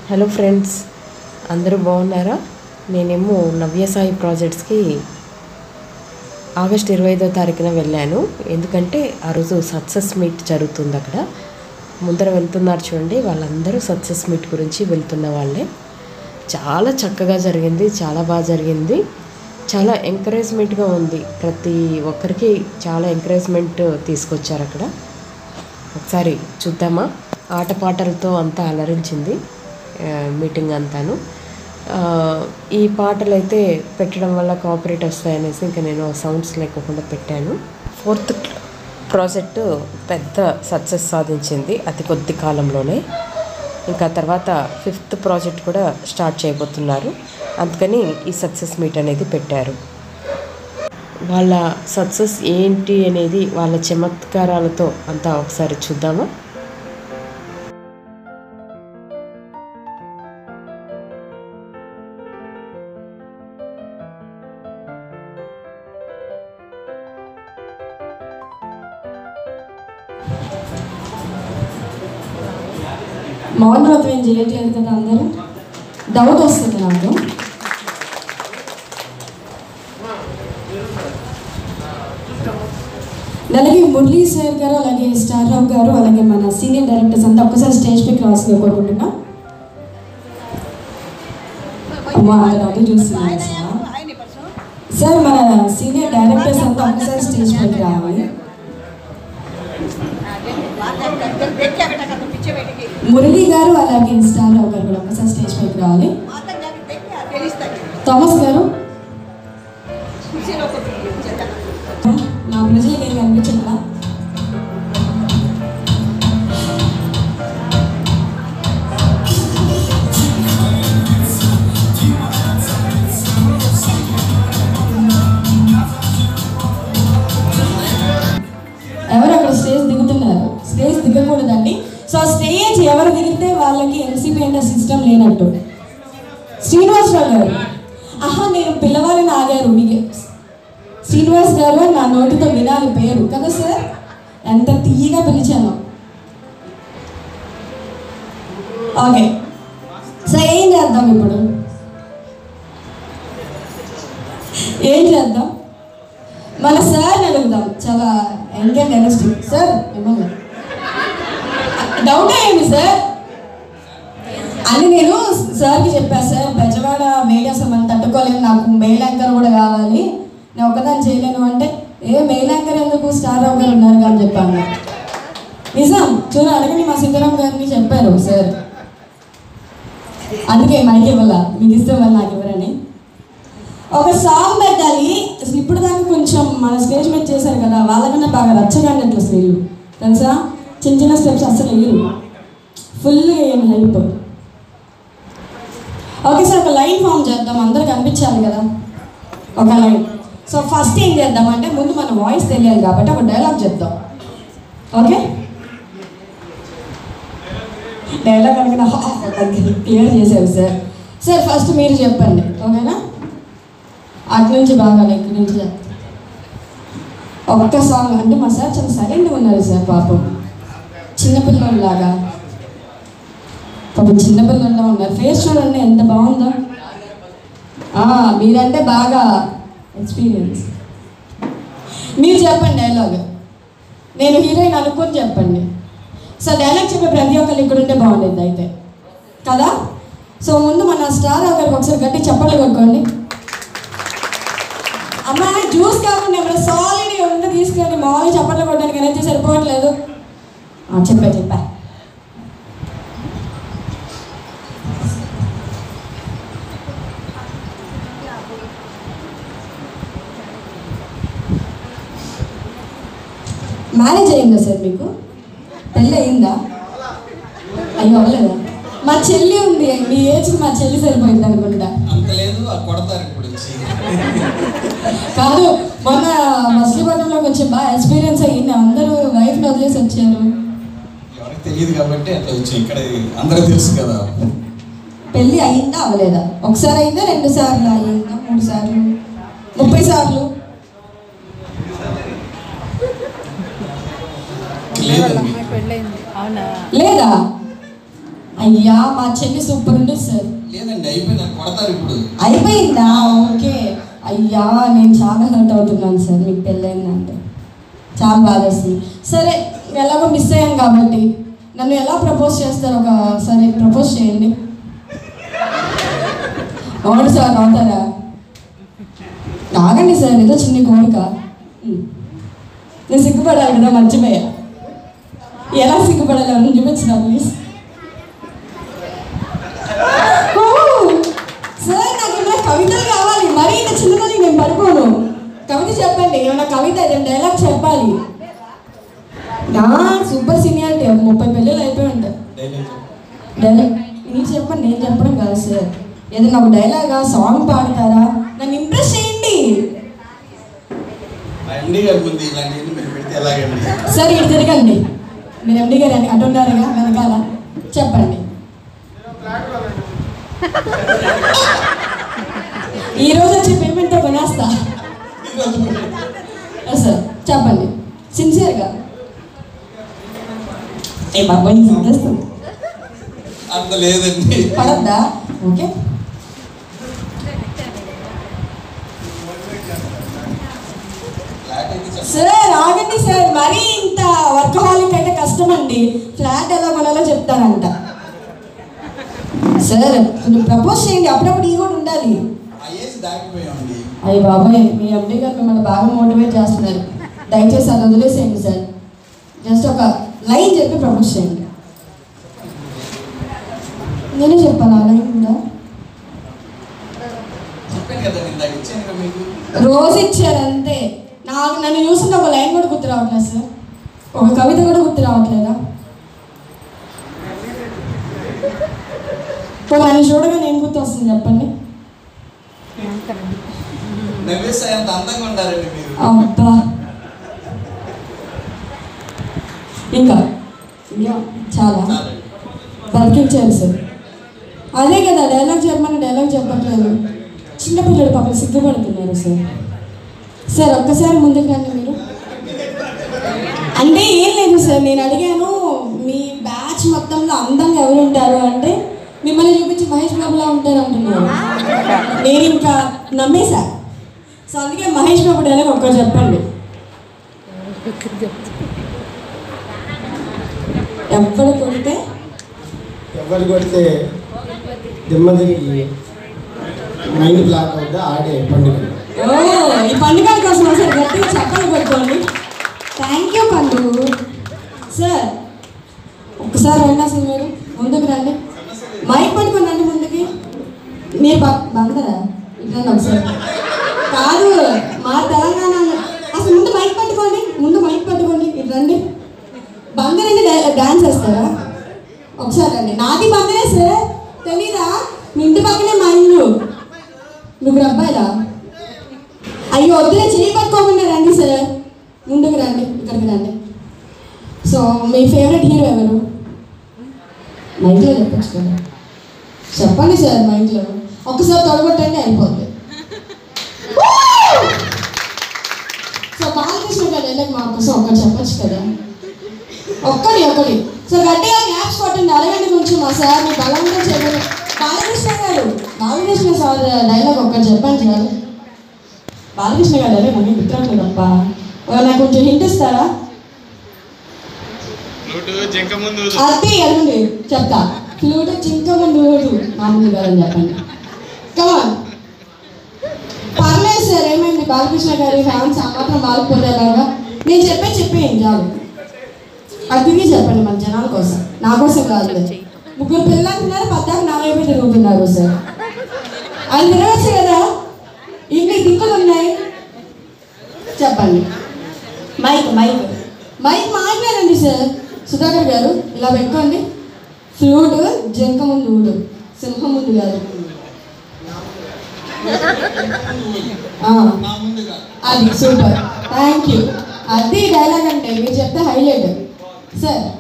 Hello friends అందరూ బాగున్నారా నేనేమో నవ్యసాయి ప్రాజెక్ట్స్కి ఆగస్ట్ ఇరవై ఐదో తారీఖున వెళ్ళాను ఎందుకంటే ఆ రోజు సక్సెస్ మీట్ జరుగుతుంది అక్కడ ముందర వెళ్తున్నారు చూడండి వాళ్ళందరూ సక్సెస్ మీట్ గురించి వెళ్తున్న వాళ్ళే చాలా చక్కగా జరిగింది చాలా బాగా జరిగింది చాలా ఎంకరేజ్మెంట్గా ఉంది ప్రతి ఒక్కరికి చాలా ఎంకరేజ్మెంట్ తీసుకొచ్చారు అక్కడ ఒకసారి చూద్దామా ఆటపాటలతో అంతా అలరించింది ఆ, మీటింగ్ అంతాను ఆ, ఈ పాటలు అయితే పెట్టడం వల్ల కోఆపరేట్ వస్తాయనేసి ఇంకా నేను సౌండ్స్ లేకుండా పెట్టాను ఫోర్త్ ప్రాజెక్టు పెద్ద సక్సెస్ సాధించింది అతి కొద్ది కాలంలోనే ఇంకా తర్వాత ఫిఫ్త్ ప్రాజెక్ట్ కూడా స్టార్ట్ చేయబోతున్నారు అందుకని ఈ సక్సెస్ మీట్ అనేది పెట్టారు వాళ్ళ సక్సెస్ ఏంటి అనేది వాళ్ళ చమత్కారాలతో అంతా ఒకసారి చూద్దామా మౌనవ్రతం ఏం చేయట్లేదు కదా అందరూ డౌట్ వస్తుంది నాకు అలాగే మురళీ సార్ గారు అలాగే స్టార్ రావు గారు అలాగే మన సీనియర్ డైరెక్టర్స్ అంతా ఒక్కసారి స్టేజ్ పైకి రావాల్సిందిగా కోరుకుంటున్నా అమ్మా అందరూ అది చూస్తున్నారు అసలు. సార్ మన సీనియర్ డైరెక్టర్స్ అంతా ఒక్కసారి స్టేజ్ పైకి రావాలి మురళీ గారు అలాగే స్టార్ రావు గారు కూడా ఒకసారి స్టేజ్ పైకి రావాలి థామస్ గారు నా ప్రజలకు ఏం కనిపించట్లా ఎవరు అక్కడ స్టేజ్ దిగుతున్నారు స్టేజ్ దిగకూడదండి సో ఆ స్టేజ్ ఎవరు దిగితే వాళ్ళకి ఎన్సీపీ అనే సిస్టమ్ లేనట్టు శ్రీనివాసరావు గారు ఆహా నేను పిల్లవాళ్ళని ఆగారు మీకు శ్రీనివాస్ గారు నా నోటితో వినాలి పేరు కదా సార్ ఎంత తీయగా పిలిచాను ఓకే సో ఏం చేద్దాం ఇప్పుడు ఏం చేద్దాం మన సార్ అడుగుదాం చాలా ఎంగేజ్ ఎనర్జీ సార్ మిమ్మల్ని డౌట్ అయ్యింది సార్ అని నేను సార్కి చెప్పాను సార్ బెజవాడ వేడి అసలు మనం తట్టుకోలేము నాకు మెయిల్ యాంకర్ కూడా కావాలి నేను ఒక్కదాన్ని చేయలేను అంటే ఏ మెయిల్ యాంకర్ ఎందుకు స్టార్ రావు గారు ఉన్నారు అని చెప్పాను నిజం చూడ అడగని మా సీతారాం గారిని చెప్పారు సార్ అందుకే మైక్ ఇవ్వాల మీకు ఇస్తే వాళ్ళు నాకు ఇవ్వరని ఒక సాంగ్ పెట్టాలి అసలు ఇప్పుడు దాకా కొంచెం మన స్టేజ్ మీద చేశారు కదా వాళ్ళకన్నా బాగా రచ్చగండి అట్లా స్త్రీలు తెలుసా చిన్న చిన్న స్టెప్స్ అసలు వేయరు ఫుల్గా ఏం హైప్ ఓకే సార్ ఒక లైన్ ఫామ్ చేద్దాం అందరూ కనిపించాలి కదా ఒక లైన్ సో ఫస్ట్ ఏం చేద్దాం అంటే ముందు మన వాయిస్ తెలియాలి కాబట్టి ఒక డైలాగ్ చెప్దాం ఓకే డైలాగ్ అనుకున్న క్లియర్ చేశారు సార్ సార్ ఫస్ట్ మీరు చెప్పండి ఓకేనా అటు నుంచి బాగా ఇక్కడి నుంచి చెప్తా. ఒక్క సాంగ్ అంటే మా సార్ చాలా సైలెంట్గా ఉన్నారు సార్ పాపం చిన్నపిల్లలాగా పాపం చిన్నపిల్లల్లో ఉన్నారు ఫేస్ చూడండి ఎంత బాగుందో ఆ, మీరంటే బాగా ఎక్స్పీరియన్స్ మీరు చెప్పండి డైలాగ్ నేను హీరోయిన్ అనుకుని చెప్పండి సో డైలాగ్ చెప్పే ప్రతి ఒక్కరు ఇక్కడ ఉంటే బాగుండేది అయితే కదా సో ముందు మన స్టార్ గారికి ఒకసారి గట్టి చప్పట్లు కొట్టుకోండి అమ్మా జ్యూస్ కాకుండా ఏమైనా సాలిడ్ ఉంటే తీసుకురండి మామూలుగా చప్పట్లు కొట్టడానికి అయితే సరిపోవట్లేదు ఆ, చెప్పా చెప్పా మ్యారేజ్ అయిందా సార్ మీకు పెళ్ళి అయిందా అయ్యో అవ్వలేదా మా చెల్లి ఉంది మీ ఏజ్కి మా చెల్లి సరిపోయింది అనుకుంటా అంత లేదు ఆ కొడతారు ఇప్పుడు వచ్చి కాదు మొన్న మచిలీపట్నంలో కొంచెం బాగా ఎక్స్పీరియన్స్ అయ్యింది అందరూ వైఫ్ని వదిలేసి వచ్చారు ఎవరికి తెలియదు కాబట్టి అట్లా వచ్చి ఇక్కడ అందరూ తెలుసు కదా పెళ్ళి అయిందా అవ్వలేదా ఒకసారి అయిందా రెండు సార్లు అయిందా మూడు సార్లు ముప్పై సార్లు లేదండి పెళ్ళైంది అవునా లేదా అయ్యా మా చెల్లి సూపర్ ఉంటుంది సార్ లేదండి అయిపోయింది నాకు కొడతారు ఇప్పుడు అయిపోయిందా ఓకే అయ్యా నేను చాలా హర్ట్ అవుతున్నాను సార్ మీకు పెళ్ళైందంటే చాలా బాధేస్తుంది సరే ఎలాగో మిస్ అయ్యాం కాబట్టి నన్ను ఎలా ప్రపోజ్ చేస్తారు ఒక సరే ప్రపోజ్ చేయండి అవును సార్ అవుతారా ఆగండి సార్ ఏదో చిన్న కోరిక ఉమ్. నేను సిగ్గుపడాలి కదా మర్చిపోయా ఎలా సిగ్గుపడాలి అని చూపించిన ప్లీజ్ ఓ, సార్ నాకు ఏమైనా కవితలు కావాలి మరీ ఇంత చిన్నదని నేను పడుకోను కవిత చెప్పండి ఏమైనా కవిత ఏదైనా డైలాగ్ చెప్పాలి నా సూపర్ సీనియారిటీ ఒక ముప్పై పెళ్ళిళ్ళు అయిపోయి ఉంటాయి డైలాగ్ డైలాగ్ మీరు చెప్పండి నేను చెప్పడం కాదు సార్ ఏదైనా ఒక డైలాగా సాంగ్ పాడతారా నన్ను ఇంప్రెస్ చేయండి మా ఎండి గారి ముందు ఇలాంటివన్నీ మీరు పెడితే ఎలాగండి సార్ ఇటు తిరగండి మీరు ఎండి గారు అటు ఉన్నారుగా వెనకాల చెప్పండి ఈ రోజు వచ్చే పేమెంట్తో కొనేస్తా ఎస్ సార్ చెప్పండి సిన్సియర్గా ఏ బాబాయ్ సంతేస్తుంది అంత లేదండి పడద్దా ఓకే ఫ్లాట్ అయితే చెప్పండి. సార్ ఆగండి సార్ మరీ ఇంత వర్కహాలిక్ అయితే కష్టం అండి ఫ్లాట్ ఎలా కొనాలో చెప్తానంట సార్ కొంచెం ప్రపోజ్ చేయండి అప్పుడప్పుడు ఈ కూడా ఉండాలి ఆ ఏజ్ దాటిపోయామండి అయ్యి బాబాయ్ మీ ఎండి గారు మిమ్మల్ని బాగా మోటివేట్ చేస్తున్నారు దయచేసి అది వదిలేసేయండి సార్ జస్ట్ ఒక లైన్ చెప్పి ప్రపోజ్ చేయండి నేనే చెప్పాను ఆ లైన్ కూడా చెప్పాను కదండి ఇందాక ఇచ్చాను కదా మీకు రోజు ఇచ్చారు అంతే నాకు నన్ను చూస్తుంటే ఒక లైన్ కూడా గుర్తు రావట్లేదు సార్ ఒక కవిత కూడా గుర్తు రావట్లేదా ఓ నన్ను చూడగా నేను గుర్తు వస్తుంది చెప్పండి నవ్వేస్తే అంత అందంగా ఉండారండి మీరు అబ్బా ఇంకా ఇంకా చాలా చాలండి బతికించారు సార్ అదే కదా డైలాగ్ చెప్పమని డైలాగ్ చెప్పట్లేదు చిన్నపిల్లలు పాపం సిగ్గుపడుతున్నారు సార్ సార్ ఒక్కసారి ముందుకు రండి మీరు అంటే ఏం లేదు సార్ నేను అడిగాను మీ బ్యాచ్ మొత్తంలో అందంగా ఎవరు ఉంటారు అంటే మిమ్మల్ని చూపించి మహేష్ బాబులా ఉంటారు అంటున్నారు నేను ఇంకా నమ్మేశా సో అందుకే మహేష్ బాబు డైలాగ్ ఒక్కరు చెప్పండి ఎవ్వరు కొడితే ఎవరు కొడితే దిమ్మ తిరిగి మైండ్ బ్లాక్ అవుద్దా ఆడే పండుగ ఓ ఈ పండుగ కోసం అసలు గట్టిగా చెప్పలు కొట్టుకోండి థ్యాంక్ యూ పండు సార్ ఒకసారి రండి అసలు మీరు ముందుకు రండి మైక్ పట్టుకొని రండి ముందుకి మీరు బ- బందరా ఇట్లా ఒకసారి కాదు మా తెలంగాణ అసలు ముందు మైక్ పట్టుకోండి ముందు మైక్ పట్టుకోండి ఇటు రండి బందరండి డాన్స్ వేస్తారా ఒకసారి రండి నాది బందరే సార్ తెలీదా మీ ఇంటి పక్కనే మా ఇల్లు ముగ్గురు అబ్బాయిలా అయ్యో వద్దులే చేయి పట్టుకోకుండా రండి సార్ ముందుకు రండి ఇక్కడికి రండి సో మీ ఫేవరెట్ హీరో ఎవరు మైండ్లో చెప్పచ్చు కదా చెప్పండి సార్ మైండ్లో ఒక్కసారి తొడగొట్టండి అయిపోద్ది సో బాలకృష్ణ గారు వెళ్ళక మా కోసం ఒక్కటి చెప్పచ్చు కదా ఒక్కడి ఒక్కడి సో గట్టిగా క్యాప్స్ కొట్టండి అడగండి కొంచెం మా సార్ మీ బలంగా చెప్పండి బాలకృష్ణ గారు బాలకృష్ణ సార్ డైలాగ్ ఒక్కటి చెప్పండి సార్ బాలకృష్ణ గారు అదే మనకి గుర్తురాట్లేదు తప్ప నాకు కొంచెం హింట్ ఇస్తారా జింక ముందు అది ఎల్లుండి చెప్తా ఫ్లూట్ చింక ముందు ఊరు మామూలు కాదని చెప్పండి కమాన్ పర్లేదు సార్ ఏమైంది బాలకృష్ణ గారి ఫ్యాన్స్ ఆ మాత్రం బాగుపోయేలాగా నేను చెప్పే చెప్పేయండి చాలు అతిథి చెప్పండి మన జనాల కోసం నా కోసం కాదు ముగ్గురు పిల్లలు అంటున్నారు పద్దాకు నా వైపే తిరుగుతున్నారు సార్ అది తిరగచ్చు కదా ఇన్ని దిక్కులు ఉన్నాయి చెప్పండి మైక్ మైక్ మైక్ మాట్లాడండి సార్ సుధాకర్ గారు ఇలా పెట్టుకోండి ఫ్లూట్ జంక ముందు ఊడు సింహం ముందు కాదు ఆ, నా ముందుగా అది సూపర్ థ్యాంక్ యూ అది డైలాగ్ అంటే మీరు చెప్తే హైలైట్ సార్